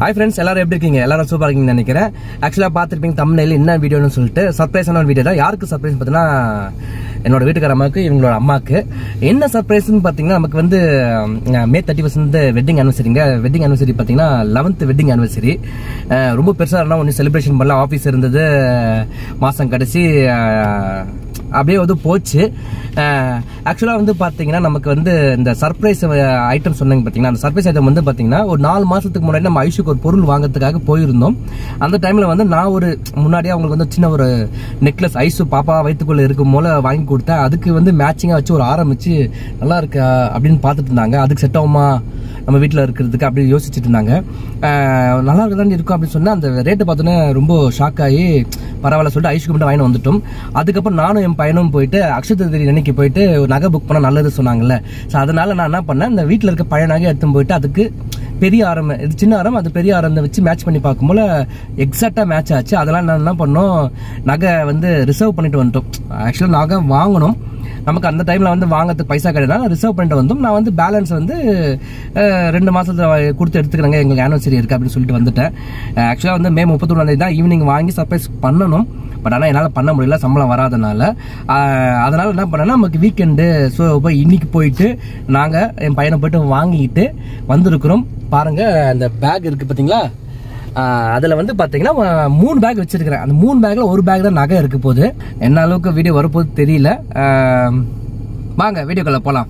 Hi friends எல்லாரும் எப்படி இருக்கீங்க எல்லாரும் சூப்பர் இருக்கீங்கன்னு நினைக்கிறேன் ஆக்சுவலாக பார்த்துருப்பீங்க தமிழில் என்ன வீடியோன்னு சொல்லிட்டு சர்ப்ரைஸான ஒரு வீடியோ தான் யாருக்கு சர்ப்ரைஸ் பார்த்தீங்கன்னா என்னோட வீட்டுக்கார அம்மாவுக்கு இவங்களோட அம்மாவுக்கு என்ன சர்ப்ரைஸ்னு பார்த்தீங்கன்னா நமக்கு வந்து ah, May thirty first wedding anniversary wedding anniversary பார்த்தீங்கன்னா லெவன்த் வெட்டிங் அனிவர்சரி ரொம்ப பெருசாக இருந்தால் ஒன்றும் செலிப்ரேஷன் பண்ணல ஆஃபீஸ் இருந்தது மாதம் கடைசி அஹ், அப்படியே வந்து போச்சு ஆக்சுவலாக வந்து பார்த்தீங்கன்னா நமக்கு வந்து இந்த சர்ப்ரைஸ் ஐட்டம் சொன்னீங்க பார்த்தீங்கன்னா அந்த சர்ப்ரைஸ் ஐட்டம் வந்து பார்த்தீங்கன்னா ஒரு நாலு மாதத்துக்கு முன்னாடி நம்ம ஐஷுக்கு ஒரு பொருள் வாங்குறதுக்காக போயிருந்தோம் அந்த டைமில் வந்து நான் ஒரு முன்னாடியே அவங்களுக்கு வந்து சின்ன ஒரு நெக்லஸ் ஐசு பாப்பா வயிற்றுக்குள்ள இருக்கும் போல வாங்கி கொடுத்தேன் அதுக்கு வந்து மேட்சிங்காக வச்சு ஒரு ஆரம் வச்சு நல்லா இருக்கா அப்படின்னு பார்த்துட்டு இருந்தாங்க அதுக்கு செட் ஆகுமா நம்ம வீட்டில் இருக்கிறதுக்கு அப்படி யோசிச்சுட்டு இருந்தாங்க அஹ் நல்லா இருக்குதான் இருக்கும் அப்படின்னு சொன்னா அந்த ரேட்டை பார்த்தோன்னே ரொம்ப ஷாக் ஆகி பரவாயில்ல சொல்லிட்டு ஐஷுக்கு மட்டும் வாங்கி வந்துட்டோம் அதுக்கப்புறம் நானும் என் பையனும் போயிட்டு அக்ஷய திருதி அன்னைக்கு போயிட்டு ஒரு நகை புக் பண்ண நல்லது சொன்னாங்கல்ல ஸோ அதனால நான் என்ன பண்ணேன் இந்த வீட்டில் இருக்க பழைய நகை எடுத்து போயிட்டு அதுக்கு பெரிய ஆரம் இது சின்ன ஆரம் அது பெரிய ஆரம் வச்சு மேட்ச் பண்ணி பார்க்கும்போது எக்ஸாக்டாக மேட்ச் ஆச்சு அதெல்லாம் நான் என்ன பண்ணோம் நகை வந்து ரிசர்வ் பண்ணிட்டு வந்துட்டோம் ஆக்சுவலாக நகை வாங்கணும் நமக்கு அந்த டைம்ல வந்து வாங்கறதுக்கு பைசா கிடையாது ரிசர்வ் பண்ணிட்டு வந்தோம் நான் வந்து பேலன்ஸ் வந்து அஹ், ரெண்டு மாசத்துல கொடுத்து எடுத்துக்கிறேங்க எங்களுக்கு ஆனிவர்சரி இருக்கு அப்படின்னு சொல்லிட்டு வந்துட்டேன் ஆக்சுவலாக வந்து மே முப்பத்தொன்னாம் தேதி தான் ஈவினிங் வாங்கி சர்ப்ரைஸ் பண்ணணும் பட் ஆனால் என்னால் பண்ண முடியல சம்பளம் வராதனால அஹ், அதனால என்ன பண்ணேன்னா நமக்கு வீக்கெண்டு ஸோ போய் இன்னைக்கு போயிட்டு நாங்கள் என் பையனை போயிட்டு வாங்கிட்டு வந்திருக்கிறோம் பாருங்க அந்த பேக் இருக்கு பார்த்தீங்களா ஆஹ் அதுல வந்து பாத்தீங்கன்னா அஹ் மூணு பேக் வச்சிருக்கிறேன் அந்த மூணு பேக்ல ஒரு பேக் தான் நகை இருக்கு போகுது என்ன அளவுக்கு வீடியோ வரப்போகுது தெரியல ஆஹ் வாங்க வீடியோக்குள்ள போலாம்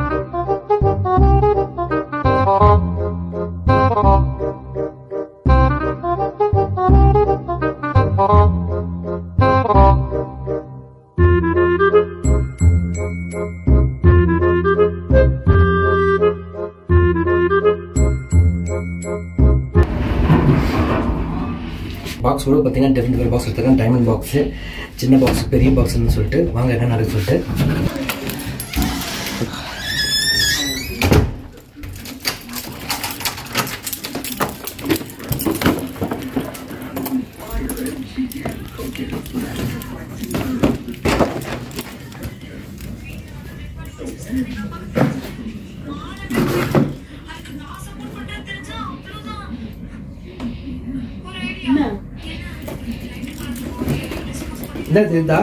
பாக்ஸ் கூட பார்த்தீங்கன்னா டிஃப்ரெண்ட் டிஃப்ரெண்ட் பாக்ஸ் எடுத்துருக்கேன் டைமண்ட் பாக்ஸ் சின்ன பாக்ஸ் பெரிய பாக்ஸ்னு சொல்லிட்டு வாங்க என்ன நடக்கு சொல்லிட்டு என்னது இதா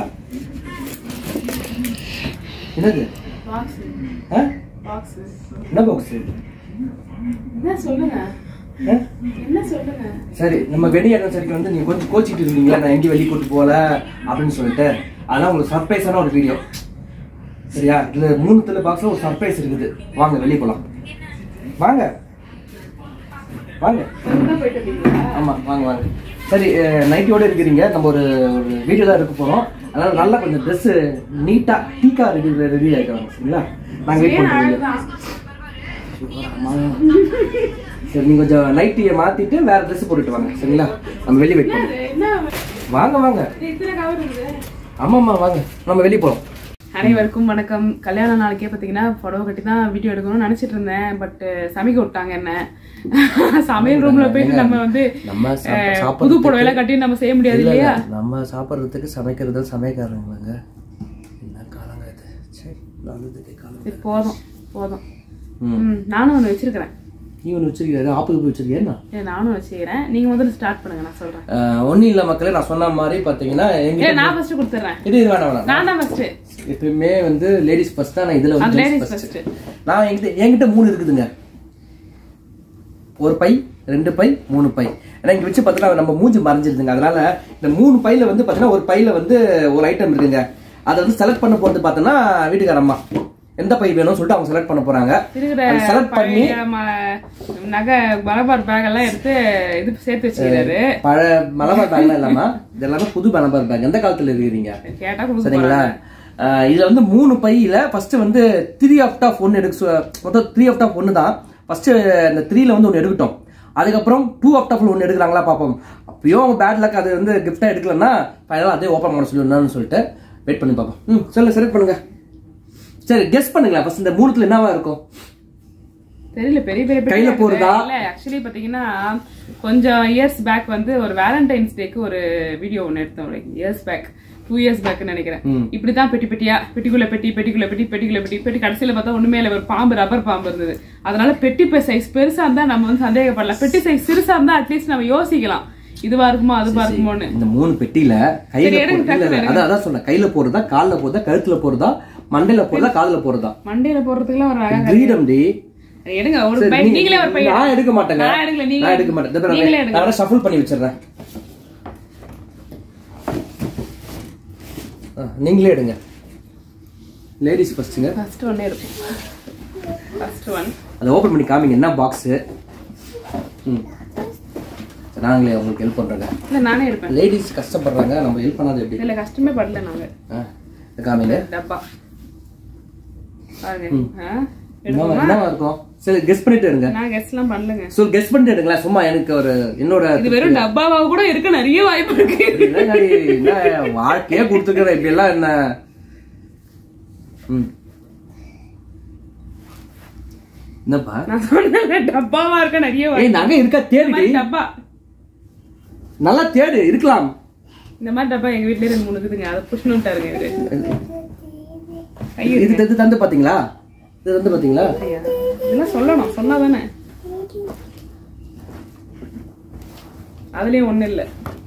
என்னது பாக்ஸ் ஆ? பாக்ஸ் என்ன பாக்ஸ் என்ன சொல்லுங்க என்ன சொல்லுங்க சரி நம்ம வெடி அனிவர்சரிக்கு வந்து நீங்க கொஞ்சம் கோச்சிட்டு இருந்தீங்களா நான் எங்கேயும் வெளியே கூட்டு போகல அப்படின்னு சொல்லிட்டு அதெல்லாம் உங்களுக்கு சர்ப்ரைஸான ஒரு வீடியோ சரியா இதுல மூணுத்துல பாக்ஸ்ல ஒரு சர்ப்ரைஸ் இருக்குது வாங்க வெளியே போலாம் வாங்க வாங்க என்ன போயிட்டு இருக்கீங்களா ஆமா வாங்க வாங்க சரி நைட்டியோட இருக்கிறீங்க நம்ம ஒரு ஒரு வீடியோ தான் எடுக்க போறோம் அதனால நல்லா கொஞ்சம் ட்ரெஸ் நீட்டா டீக்கா ரெடி ரெடி ஆயிட்டாங்க சரிங்களா நாங்க வெயிட் ஏன் பண்றீங்க அழகுதான் சரி நீங்க கொஞ்சம் நைட்டியை மாத்திட்டு வேற ட்ரெஸ் போட்டுட்டு வாங்க சரிங்களா நம்ம வெளியே வெயிட் பண்ணுவோம் அது என்ன வாங்க வாங்க இது இத்தனை கவர் இருக்குது ஆமாம்மா வாங்க நம்ம வெளியே போறோம் அனைவருக்கும் வணக்கம் கல்யாண நாளைக்கே பார்த்தீங்கன்னா புடவை கட்டி தான் வீடியோ எடுக்கணும்னு நினைச்சிட்டு இருந்தேன் பட் சமைக்க விட்டாங்க என்ன சமையல் ரூம்ல போயிட்டு நம்ம வந்து நம்ம சாப்ப- அஹ், சாப்பிடுறதுக்கு- புது புடவைலாம் கட்டி நம்ம செய்ய முடியாது இல்ல, இல்லையா இல்ல, நம்ம சாப்பிட்றதுக்கு சமைக்கிறது சமைக்காரங்களாங்க என்ன காலங்க இது சரி நல்லதுக்கு காலம் சரி போதும் போதும் ம். ம், நானும் ஒன்று வச்சிருக்கிறேன் நீ ஒன்று வச்சிருக்கியா ஆப்புக்கு போய் வச்சிருக்கியா என்ன ஏ, நானும் வச்சுக்கிறேன் நீங்க முதல்ல ஸ்டார்ட் பண்ணுங்க நான் சொல்றேன் ஒன்றும் இல்லை மக்களே நான் சொன்ன மாதிரி பார்த்தீங்கன்னா ஏ எங்க நான் ஃபர்ஸ்ட் கொடுத்துட்றேன் இது இது வேணாம் வேணாம் நான் தான் ஃபர்ஸ்ட் எப்பயுமே வந்து லேடிஸ் ஃபர்ஸ்ட் தான் நான் இதுல அது வந்து ladies ஃபர்ஸ்ட் first. நான் என்கிட்ட என்கிட்ட மூணு இருக்குதுங்க ஒரு பை ரெண்டு பை மூணு பை ஏன்னா இங்க வச்சு பார்த்தீங்கன்னா நம்ம மூஞ்சி மறைஞ்சிருதுங்க அதனால இந்த மூணு பையில வந்து பார்த்தீங்கன்னா ஒரு பையில வந்து ஒரு ஐட்டம் இருக்குங்க அதை வந்து செலக்ட் பண்ண போறது பார்த்தோன்னா வீட்டுக்கார அம்மா எந்த பை வேணும்னு சொல்லிட்டு அவங்க செலக்ட் பண்ண போறாங்க இருக்கிற செலக்ட் பண்ணி பழைய ம- நகை மலபார் பேக் எல்லாம் எடுத்து இது சேர்த்து வச்சுக்கிறாரு பழ மலபார் பேக்லாம் இல்லாம இது எல்லாமே புது மலபார் பேக் எந்த காலத்துல இருக்கிறீங்க கேட்டா கொடுக்க சரிங்களா ஆஹ் இதுல வந்து மூணு பையில ஃபர்ஸ்ட் வந்து த்ரீ ஆஃப் டாப் ஒன்னு எடுக்க சொ- மொத்தம் த்ரீ ஆஃப் டாப் ஒன்னு தான் ஃபர்ஸ்ட் இந்த த்ரீல வந்து ஒன்னு எடுக்கட்டும் அதுக்கப்புறம் டூ ஆஃப் டாப்ல ஒன்னு எடுக்கிறாங்களா பார்ப்போம் அப்பயும் அவங்க பேட் லக் அது வந்து கிஃப்டா எடுக்கலன்னா ஃபைனலாக அதே ஓப்பன் பண்ண சொல்லணும்னு சொல்லிட்டு வெயிட் பண்ணி பார்ப்போம் ம் சொல்லு செலக்ட் பண்ணுங்க சரி கெஸ் பண்ணுங்களேன் ஃபர்ஸ்ட் இந்த மூணுத்துல என்னவா இருக்கும் தெரியல பெரிய பெரிய கையில பெரிய போடுறதா? இல்ல ஆக்சுவலி பாத்தீங்கன்னா கொஞ்சம் இயர்ஸ் பேக் வந்து ஒரு வேலண்டைன்ஸ் டேக்கு ஒரு வீடியோ ஒன்று எடுத்தோம் like years back two years back நினைக்கிறேன் ம். இப்படிதான் பெட்டி பெட்டியா பெட்டிக்குள்ள பெட்டி பெட்டிக்குள்ள பெட்டி பெட்டிக்குள்ள பெட்டி பெட்டி கடைசியில பார்த்தா ஒண்ணுமே இல்லை ஒரு பாம்பு ரப்பர் பாம்பு இருந்தது அதனால பெட்டி சைஸ் பெருசா இருந்தா நம்ம வந்து சந்தேகப்படலாம் பெட்டி சைஸ் சிறுசா இருந்தா அட்லீஸ்ட் நம்ம யோசிக்கலாம் இதுவா இருக்குமோ அதுவா இருக்குமோன்னு இந்த மூணு பெட்டியில கையில சரி, எடுங்க, போடுறது- இல்ல, இல்ல, அதான் அதான் சொன்னேன் கையில போடுறதா கால்ல போடுறதா கழுத்துல போடுறதா மண்டையில போடுறதா காதுல போடுறதா மண்டையில போடுறதுக்குலாம் ஒரு அழகா கிரீடம் டி எடுங்க ஒரு சரி, பை நீங்க- நீங்களே ஒரு பையன் நான் எடுக்க மாட்டேங்க நான் எடுக்கல நீங்க நான் எடுக்க மாட்டேன் இந்த பாருங்க, நீங்களே எடுங்க நான் ஷஃபிள் பண்ணி வச்சிடுறேன் ஆ, நீங்களே எடுங்க லேடிஸ் ஃபர்ஸ்ட்டுங்க ஃபர்ஸ்ட் ஒன்னே இருக்கும் ஃபர்ஸ்ட் ஒன் அதை ஓபன் பண்ணி காமிங்க என்ன பாக்ஸ் ம் சரி, நாங்களே உங்களுக்கு ஹெல்ப் பண்றோங்க இல்ல நானே எடுப்பேன் லேடிஸ் கஷ்டப்படுறாங்க நம்ம ஹெல்ப் பண்ணாது எப்படி இதுல கஷ்டமே படல நாங்க ஆ, இதை காமிங்க டப்பா பாருங்க ஆ, என்னவா எடுப்போமா? என்னவா இருக்கும் சரி கெஸ் பண்ணிட்டு இருங்க நான் கெஸ்ட் எல்லாம் பண்ணலங்க ஸோ கெஸ் பண்ணிட்டு எடுங்களேன் சும்மா எனக்கு ஒரு என்னோட இது வெறும் டப்பாவா கூட இருக்க நிறைய வாய்ப்பு இருக்கு என்னடி, என்ன வாழ்க்கையே கொடுத்துக்கிற இப்படி எல்லாம் என்ன ம். என்னப்பா நான் சொன்னேன்ல டப்பாவா இருக்க நிறைய வாய்ப்பு ஏய் நகை இருக்கா இந்த தேடி மாதிரி டப்பா நல்லா தேடு இருக்கலாம் இந்த மாதிரி டப்பா எங்க வீட்லயே ரெண்டு மூணு இருக்குதுங்க அதை புஷ்ணுட்டாருங்க இவரு ஐயோ இது இது தந்து பாத்தீங்களா இது தந்து பாத்தீங்களா ஐயா இதெல்லாம் சொல்லணும் சொன்னாதானே அதுலயும் ஒண்ணு இல்ல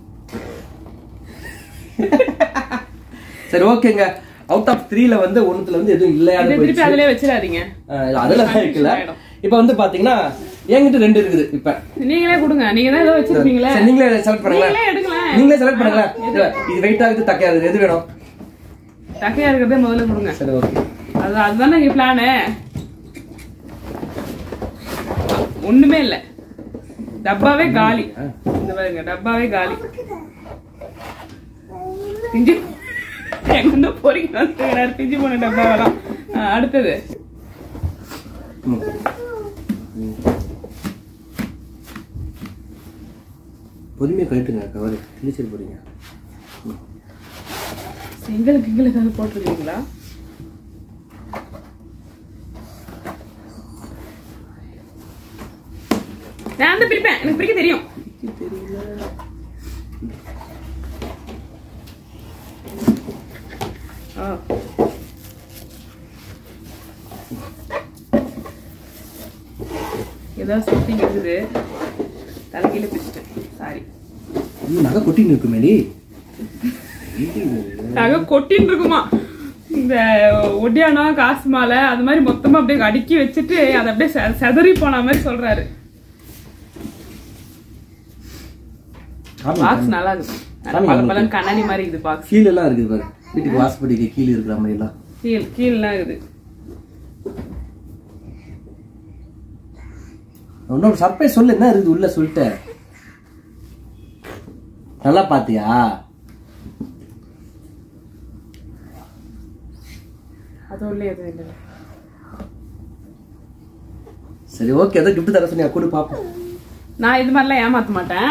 சரி ஓகேங்க அவுட் ஆஃப் த்ரீல வந்து ஒண்ணுத்துல வந்து எதுவும் இதை இல்லையான்னு திருப்பி போயிடுச்சு அதுலயே வச்சிடாதீங்க அஹ் அதெல்லாம் இருக்குல்ல ஆயிடும். இப்ப வந்து பாத்தீங்கன்னா என்கிட்ட ரெண்டு இருக்குது இப்ப நீங்களே கொடுங்க நீங்க தான் ஏதோ வச்சிருப்பீங்களே சரி, நீங்களே செலக்ட் பண்ணுங்களேன் நீங்களே எடுங்களேன் நீங்களே செலக்ட் பண்ணுங்களேன் இது இது வெயிட் ஆகுது தக்கையாது எது வேணும் டக்கையா இருக்கிறதே முதல்ல கொடுங்க சரி ஓகே அது அதுதானே இங்க பிளானு ஒண்ணுமே இல்ல டப்பாவே காலி இந்த பாருங்க டப்பாவே காலி பிஞ்சு எங்க இருந்து பொறிக்க வந்துருக்கிறாரு பிஞ்சு போன டப்பாவெல்லாம் ஆ, அடுத்தது ம். ம். பொறுமையா கழட்டுங்க கவர் கிழிச்சிட்டு போறீங்க எங்களுக்கு எங்களுக்காக போட்டிருக்கீங்களா நான் வந்து பிரிப்பேன் எனக்கு பிரிக்க தெரியும் ஆ. ஏதோ சம்திங் இருக்குது தலைகீழ பிரிச்சிட்டேன் சாரி ஐயோ நகை கொட்டின்னு இருக்குமேடி நகை கொட்டின்னு இருக்குமா இந்த ஒட்டியானம் காசு மாலை அது மாதிரி மொத்தமா அப்படியே அடுக்கி வச்சுட்டு அதை அப்படியே செ- செதறி போன மாதிரி சொல்றாரு பாக்ஸ் நல்லா இருக்கு சாமி, பல பலன் கண்ணாடி மாதிரி இருக்குது பாக்ஸ் கீழே எல்லாம் இருக்குது பாரு வீட்டுக்கு வாசப்படிக்கு கீழே இருக்கிற மாதிரி எல்லாம் கீழ் கீழ்லாம் இருக்குது இன்னொரு சர்ப்ரைஸ் சொல்லு என்ன இருக்குது உள்ள சொல்லிட்டு நல்லா பாத்தியா அது உள்ள எதுவும் இல்லை சரி ஓகே ஏதோ கிஃப்ட் தர சொன்னியா கூட பாப்போம் நான் இது மாதிரிலாம் ஏமாத்த மாட்டேன்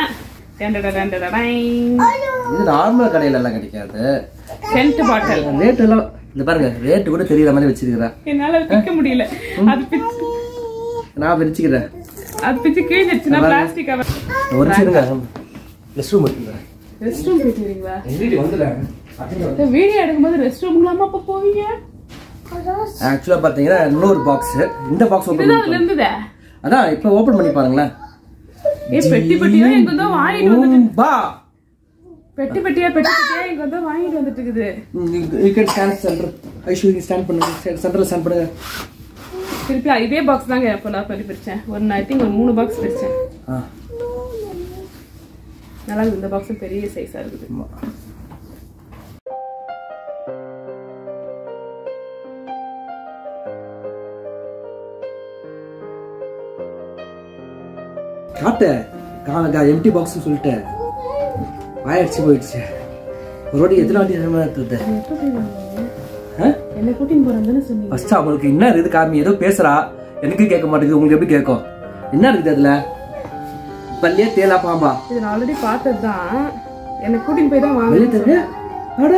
இது நார்மல் கடையில எல்லாம் கிடைக்காது சென்ட் பாட்டில் ரேட் எல்லாம் இந்த பாருங்க ரேட் கூட தெரியற மாதிரி வச்சிருக்கிறேன் என்னால பிக்க முடியல அது பிச்சு நான் பிரிச்சுக்கிறேன் அது பிச்சு கிழிஞ்சிருச்சுன்னா பிளாஸ்டிக் கவர் ஒரு நிமிஷம் இருங்க ரெஸ்ட் ரூம் இருக்குங்க ரெஸ்ட் ரூம் போயிட்டு எங்க வீட்டுக்கு வந்துடுறேன் வீடியோ எடுக்கும்போது ரெஸ்ட் ரூம்லாமா அப்ப போவீங்க ஆக்சுவலா பாத்தீங்கன்னா இன்னொரு பாக்ஸ் இந்த பாக்ஸ் ஓபன் இதுதான் அதுல இருந்ததே அதான் இப்போ ஓபன் பண்ணி பாருங்களேன் ஏ பெட்டி பெட்டியா எங்க தான் வாங்கிட்டு வந்து பா பெட்டி பெட்டியா பெட்டி பெட்டியா எங்க தான் வாங்கிட்டு வந்துட்டு இருக்குது you can stand center Aishu நீங்க ஸ்டாண்ட் பண்ணுங்க சென்டர்ல ஸ்டாண்ட் பண்ணுங்க திருப்பி இதே பாக்ஸ் தாங்க இப்போ நான் பண்ணி பிரிச்சேன் ஒரு ஐ திங்க் ஒரு மூணு பாக்ஸ் பிரிச்சேன் ஆ நல்லா இருக்குது இந்த பாக்ஸ் பெரிய சைஸா இருக்குது ஆமா. காட்டு கா எம்டி பாக்ஸ் சொல்லிட்டு வாயடிச்சு போயிடுச்சு ஒரு வாட்டி எத்தனை வாட்டி என்ன எடுத்தது என்ன கூட்டின்னு போறேன் தானே சொன்னீங்க ஃபர்ஸ்ட் அவங்களுக்கு என்ன இருக்குது காமி ஏதோ பேசுறா எனக்கு கேட்க மாட்டேங்குது உங்களுக்கு எப்படி கேட்கும் என்ன இருக்குது அதுல பல்லியா தேலா பாம்பா இது நான் ஆல்ரெடி பார்த்தது தான் என்ன கூட்டின்னு போய் தான் வாங்க வெளியே தெரியல அட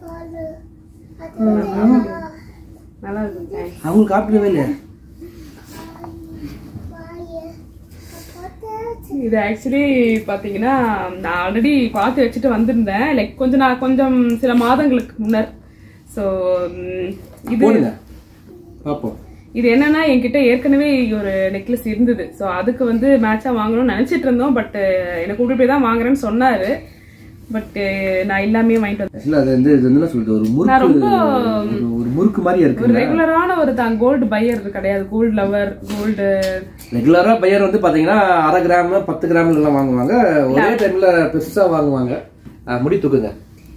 நல்லா இருக்கு அவங்களுக்கு காப்பிடவே இல்லையா இது ஆக்சுவலி பாத்தீங்கன்னா நான் ஆல்ரெடி பார்த்து வச்சுட்டு வந்திருந்தேன் லைக் கொஞ்சம் நான் கொஞ்சம் சில மாதங்களுக்கு முன்னர் ஸோ இது போடுங்க பாப்போம் இது என்னன்னா என்கிட்ட ஏற்கனவே ஒரு நெக்லஸ் இருந்தது ஸோ அதுக்கு வந்து மேட்சா வாங்கணும்னு நினைச்சிட்டு இருந்தோம் பட் என்னை கூட்டிட்டு போய் தான் வாங்குறேன்னு சொன்னாரு பட் நான் எல்லாமே வாங்கிட்டு வந்தேன் ஆக்சுவலா அது வந்து இது வந்து என்ன சொல்றது ஒரு முறுக்கு ரொம்ப- ஒரு- ஒரு முறுக்கு மாதிரி ஒரு இருக்கு ரெகுலரான ஒரு தான் கோல்டு பையர் கிடையாது கோல்டு லவர் கோல்டு ரெகுலரா பையர் வந்து பாத்தீங்கன்னா அரை கிராம் பத்து கிராம்ல எல்லாம் வாங்குவாங்க ஒரே டைம்ல பெருசா வாங்குவாங்க ஆ, முடி தூக்குங்க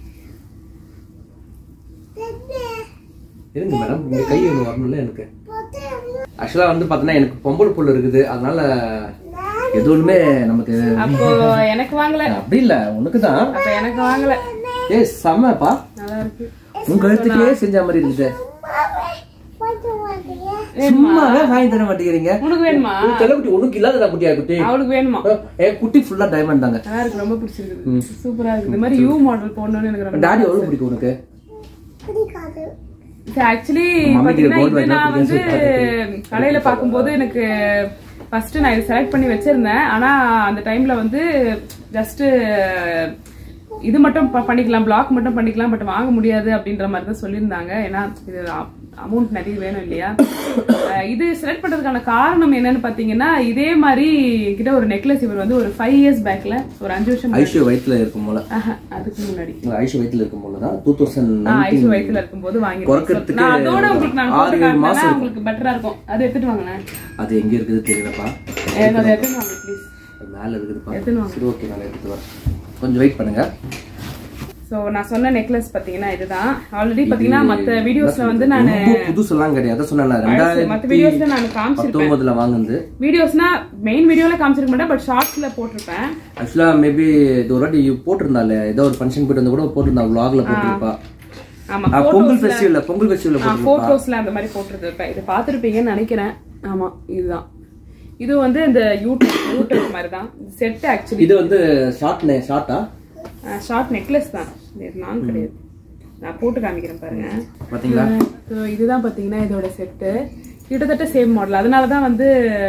இருங்க மேடம் உங்க கை ஒன்று வரணும்ல எனக்கு ஆக்சுவலா வந்து பாத்தீங்கன்னா எனக்கு பொம்பளை புல் இருக்குது அதனால எதுவுமே நமக்கு அப்போ எனக்கு வாங்கல அப்படி இல்ல உனக்கு தான் அப்ப எனக்கு வாங்கல ஏ செம்மப்பா நல்லா இருக்கு உங்க கழுத்துக்கே செஞ்ச மாதிரி இருக்குது சும்மாவே வாங்கி தர மாட்டேங்கிறீங்க உனக்கு வேணுமா தலைக்குட்டி உனக்கு இல்லாத குட்டியா குட்டி அவளுக்கு வேணுமா ஏ குட்டி ஃபுல்லா டைமண்ட் தாங்க நல்லா இருக்கு ரொம்ப பிடிச்சிருக்கு சூப்பரா இருக்கு இந்த மாதிரி யூ மாடல் போடணும்னு எனக்கு ரொம்ப டாடி எவ்வளவு பிடிக்கும் உனக்கு ஆக்சுவலி மம்மிக்கு பாத்தீங்கன்னா gold இது வாங்கினா நான் வந்து பிடிக்கும் கடையில பார்க்கும்போது எனக்கு ஃபர்ஸ்ட் நான் இது செலக்ட் பண்ணி வச்சிருந்தேன் ஆனா அந்த டைம்ல வந்து ஜஸ்ட் இது மட்டும் ப- பண்ணிக்கலாம் பிளாக் மட்டும் பண்ணிக்கலாம் பட் வாங்க முடியாது அப்படின்ற மாதிரி தான் சொல்லியிருந்தாங்க ஏன்னா இது அமௌண்ட் நிறைய வேணும் இல்லையா அஹ் இது செலக்ட் பண்றதுக்கான காரணம் என்னன்னு பாத்தீங்கன்னா இதே மாதிரி கிட்ட ஒரு நெக்லஸ் இவர் வந்து ஒரு ஃபைவ் இயர்ஸ் பேக்ல ஒரு அஞ்சு வருஷம் ஐஷு வயித்துல இருக்கும் போல ஆஹா, அதுக்கு முன்னாடி ஐஷு வயித்துல இருக்கும் போல தான் டூ தௌசண்ட் ஆ, ஐசு வயித்துல இருக்கும்போது வாங்கி பிறக்கறதுக்கு நான் அதோட உங்களுக்கு நான் ஆறு போட்டு காட்டினேன்னா மாசம் உங்களுக்கு பெட்டரா இருக்கும் அது எடுத்துட்டு வாங்கண்ணே அது எங்க இருக்குது தெரியலப்பா எனக்கு அதை எடுத்துட்டு வாங்க ப்ளீஸ் அது மேல இருக்குதுப்பா எடுத்துன்னு வாங்க சரி ஓகே நான் எடுத்து வரேன் கொஞ்சம் வெயிட் பண்ணுங்க சோ நான் சொன்ன நெக்லஸ் பாத்தீங்கன்னா இதுதான் ஆல்ரெடி பாத்தீங்கன்னா மத்த வீடியோஸ்ல வந்து நான் ரொம்ப புதுசெல்லாம் கிடையாது அதான் சொன்னேன்ல மத்த ரெண்டாயிரத்தி வீடியோஸ்ல நான் காமிச்சிருப்பேன் பத்தொன்பதுல வாங்குனது வீடியோஸ்னா மெயின் வீடியோல காமிச்சிருக்க மாட்டேன் பட் ஷார்ட்ஸ்ல போட்டிருப்பேன் ஆக்சுவலா மேபி இது ஒரு வாட்டி போட்டிருந்தாலே ஏதோ ஒரு ஃபங்க்ஷன் போயிட்டு வந்து கூட போட்டிருந்தா vlogல போட்டிருப்பா ஆமா ஆ, பொங்கல் ஃபெஸ்டிவல்ல பொங்கல் ஃபெஸ்டிவல்ல போட்டிருப்பா போட்டோஸ்ல அந்த மாதிரி போட்டிருப்பேன் இதை பார்த்துருப்பீங்கன்னு நினைக்கிறேன் ஆமா இதுதான் இது வந்து இந்த யூடியூப் யூடியூப் மாதிரி தான் செட் ஆக்சுவலி இது வந்து ஷார்ட் ஷார்ட்டா ஷார்ட் நெக்லஸ் தான் இது நான் கிடையாது நான் போட்டு காமிக்கிறேன் பாருங்க பாத்தீங்களா ஸோ இதுதான் பார்த்தீங்கன்னா இதோட செட்டு கிட்டத்தட்ட சேம் மாடல் அதனால தான் வந்து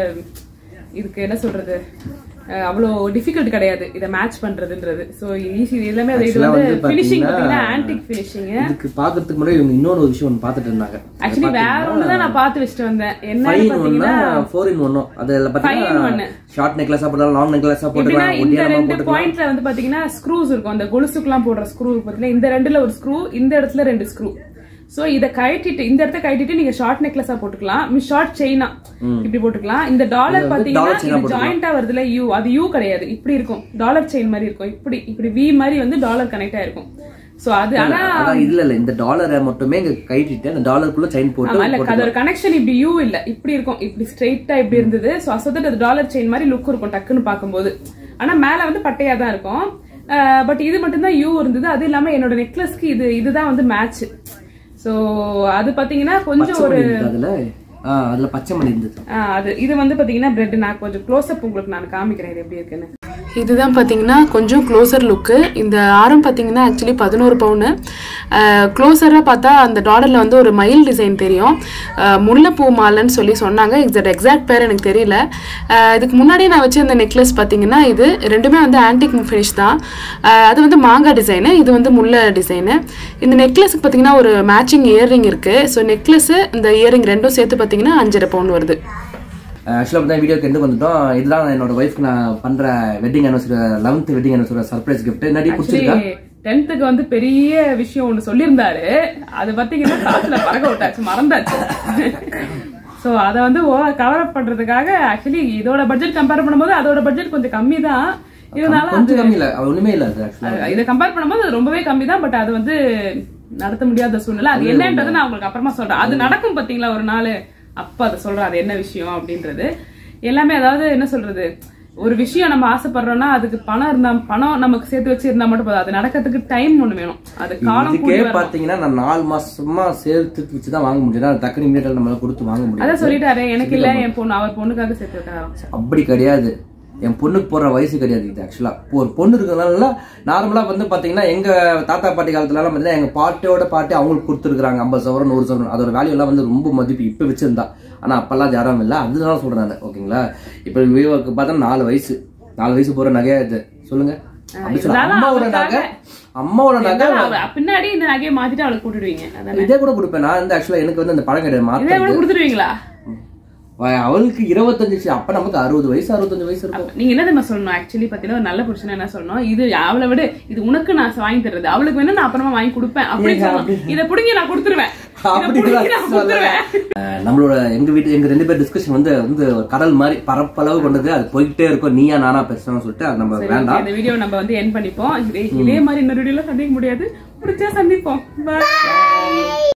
இதுக்கு என்ன சொல்றது அஹ் அவ்வளோ டிஃபிகல்ட் கிடையாது இதை மேட்ச் பண்றதுன்றது ஸோ ஈஸி எல்லாமே அது இது Actually வந்து வந்து ஃபினிஷிங் பாத்தீங்கன்னா- பார்த்தீங்கன்னா ஆன்டிக் ஃபினிஷிங் இதுக்கு பாக்குறதுக்கு முன்னாடி இவங்க இன்னொரு ஒரு விஷயம் ஒன்று பார்த்துட்டு இருந்தாங்க ஆக்சுவலி வேற ஒன்று தான் நான் பார்த்து வச்சுட்டு வந்தேன் என்ன ஃபைவ் இன் ஒன்னா பார்த்தீங்கன்னா ஃபோர் இன் ஒன்னும் அதுல Five in பாத்தீங்கன்னா one. ஷார்ட் நெக்லஸா போடலாம் லாங் நெக்லஸா எப்படின்னா போட்டுக்கலாம் இந்த ஒட்டியானமா ரெண்டு போட்டுக்கலாம் பாயிண்ட்ல வந்து பாத்தீங்கன்னா ஸ்க்ரூஸ் இருக்கும் அந்த கொலுசுக்குலாம் போடுற ஸ்க்ரூ பாத்தீங்கன்னா இந்த ரெண்டுல ஒரு ஸ்க்ரூ இந்த இடத்துல ரெண்டு ஸ்க்ரூ சோ இத கழட்டிட்டு இந்த இடத்த கழட்டிட்டு நீங்க ஷார்ட் நெக்லஸா போட்டுக்கலாம் மீன் ஷார்ட் செயினா இப்படி போட்டுக்கலாம் இந்த டாலர் பாத்தீங்கன்னா dollar chain-ஆ இது ஜாயிண்டா வருதுல யூ அது யூ கிடையாது இப்படி இருக்கும் டாலர் செயின் மாதிரி இருக்கும் இப்படி இப்படி வி மாதிரி வந்து டாலர் கனெக்ட் ஆயிருக்கும் சோ அது ஆனா அதான் இல்ல இல்ல இந்த டாலரை மட்டுமே இங்க கைட்டிட்டு அந்த டாலருக்குள்ள செயின் போட்டு ஆமா இல்ல அது ஒரு கனெக்ஷன் இப்படி யூ இல்ல இப்படி இருக்கும் இப்படி ஸ்ட்ரெயிட்டா இப்படி இருந்தது சோ அசோதட் அது டாலர் செயின் மாதிரி லுக் இருக்கும் டக்குன்னு பார்க்கும்போது ஆனா மேல வந்து பட்டையா தான் இருக்கும் பட் இது மட்டும்தான் யூ இருந்தது அது இல்லாம என்னோட நெக்லஸ்க்கு இது இதுதான் வந்து மேட்ச் சோ அது பாத்தீங்கன்னா கொஞ்சம் பச்சை ஒரு மணி இருந்தது அதுல ஆ, அதுல பச்சை மணி இருந்தது ஆ, அது இது வந்து பாத்தீங்கன்னா பிரெட் நான் கொஞ்சம் க்ளோஸ் அப் உங்களுக்கு நான் காமிக்கிறேன் இது எப்படி இருக்குன்னு இதுதான் பார்த்தீங்கன்னா கொஞ்சம் க்ளோசர் லுக்கு இந்த ஆரம் பார்த்தீங்கன்னா ஆக்சுவலி பதினோரு பவுனு க்ளோசராக பார்த்தா அந்த டாலரில் வந்து ஒரு மயில் டிசைன் தெரியும் அஹ், முல்லைப்பூ மாலைன்னு சொல்லி சொன்னாங்க எக்ஸாக்ட் எக்ஸாக்ட் பேர் எனக்கு தெரியல அஹ், இதுக்கு முன்னாடி நான் வச்சிருந்த நெக்லஸ் பார்த்தீங்கன்னா இது ரெண்டுமே வந்து ஆன்டிக் ஃபினிஷ் தான் அஹ், அது வந்து மாங்காய் டிசைனு இது வந்து முல்லை டிசைனு இந்த நெக்லஸுக்கு பார்த்தீங்கன்னா ஒரு மேட்சிங் இயரிங் இருக்குது ஸோ நெக்லஸு இந்த இயரிங் ரெண்டும் சேர்த்து பார்த்தீங்கன்னா அஞ்சரை பவுன் வருது ஆக்சுவலாக பார்த்தா வீடியோக்கு எண்டு வந்துட்டோம் இதுதான் என்னோட ஒய்ஃப்க்கு நான் பண்ற wedding anniversary eleventh wedding anniversary surprise gift நிறைய பிடிச்சிருக்கா டென்த்துக்கு வந்து பெரிய விஷயம் ஒண்ணு சொல்லியிருந்தாரு அது பாத்தீங்கன்னா காத்துல பறக்க விட்டாச்சு மறந்தாச்சு சோ அத வந்து கவர் அப் பண்றதுக்காக ஆக்சுவலி இதோட பட்ஜெட் கம்பேர் பண்ணும்போது அதோட பட்ஜெட் கொஞ்சம் கம்மி தான் இருந்தாலும் கொஞ்சம் கம்மி இல்ல அது ஒண்ணுமே இல்ல அது ஆக்சுவலா இதை கம்பேர் பண்ணும்போது அது ரொம்பவே கம்மி தான் பட் அது வந்து நடத்த முடியாத சூழ்நிலை அது என்னன்றது நான் உங்களுக்கு அப்புறமா சொல்றேன் அது நடக்கும் பாத்தீங்களா ஒரு நாள் அப்ப அதை சொல்றேன் அது என்ன விஷயம் அப்படின்றது எல்லாமே அதாவது என்ன சொல்றது ஒரு விஷயம் நம்ம ஆசைப்படுறோம்னா அதுக்கு பணம் இருந்தா பணம் நமக்கு சேர்த்து வச்சு இருந்தா மட்டும் போதும் அது நடக்கிறதுக்கு டைம் ஒண்ணு வேணும் அது காலம் இதுக்கே கூடி வரணும். பாத்தீங்கன்னா நான் நாலு மாசமா சேர்த்து வச்சு தான் வாங்க முடியும் அது டக்குனு இமீடியட்டா நம்மளால கொடுத்து வாங்க முடியும் அதான் சொல்லிட்டாரு எனக்கு இல்ல என் பொண்ணு அவர் பொண்ணுக்காக சேர்த்து வைக்கிறாராம் அப்படி கிடையாது என் பொண்ணுக்கு போடுற வயசு கிடையாது இது ஆக்சுவலா ஒரு பொண்ணு இருக்கிறதுனால நார்மலா வந்து பாத்தீங்கன்னா எங்க தாத்தா பாட்டி காலத்துல எல்லாம் பாத்தீங்கன்னா எங்க பாட்டியோட பாட்டி அவங்களுக்கு கொடுத்துருக்காங்க ஐம்பது சவரம் நூறு சவரம் அதோட வேல்யூ எல்லாம் வந்து ரொம்ப மதிப்பு இப்ப வச்சிருந்தா ஆனா அப்பெல்லாம் யாரும் இல்ல அதுதான் சொல்றேன் நான் ஓகேங்களா இப்ப விவோக்கு பார்த்தா நாலு வயசு நாலு வயசு போற நகையா இது சொல்லுங்க அப்படி சொல்ல இருந்தாலும் அம்மாவோட நகை அம்மாவோட நகை இருந்தாலும் அவ- பின்னாடி இந்த நகையை மாத்திட்டு அவளுக்கு போட்டுடுவீங்க அதானே இதே கூட கொடுப்பேன் நான் வந்து ஆக்சுவலா எனக்கு வந்து அந்த பழம் கிடையாது இதே மாத்த கூட கொடுத்துருவீங்களா அவளுக்கு இருபத்தஞ்சு வயசு அப்ப நமக்கு அறுபது வயசு அறுபத்தஞ்சு வயசு இருக்கும் அப்ப நீங்க என்ன தெரியுமா சொல்லணும் ஆக்சுவலி பாத்தீங்கன்னா ஒரு நல்ல புருஷன் என்ன சொல்லணும் இது அவளை விட இது உனக்கு நான் வாங்கி தர்றது அவளுக்கு வேணா நான் அப்புறமா வாங்கி கொடுப்பேன் அப்படின்னு ஏங்க, சொல்லணும் இதை புடுங்கி நான் கொடுத்துருவேன் இதை அப்படி புடுங்கி நான் சொல்லல. கொடுத்துருவேன் அஹ் நம்மளோட எங்க வீட்டு எங்க ரெண்டு பேர் டிஸ்கஷன் வந்து வந்து ஒரு கடல் மாதிரி பரப்பளவு கொண்டது அது போய்கிட்டே இருக்கும் நீயா நானா பேசணும்னு சொல்லிட்டு அது நம்ம சரி, வேண்டாம் இந்த வீடியோ நம்ம வந்து என் பண்ணிப்போம் இதே இதே மாதிரி இன்னொரு வீடியோல சந்திக்க முடியாது பிடிச்சா சந்திப்போம் பாய்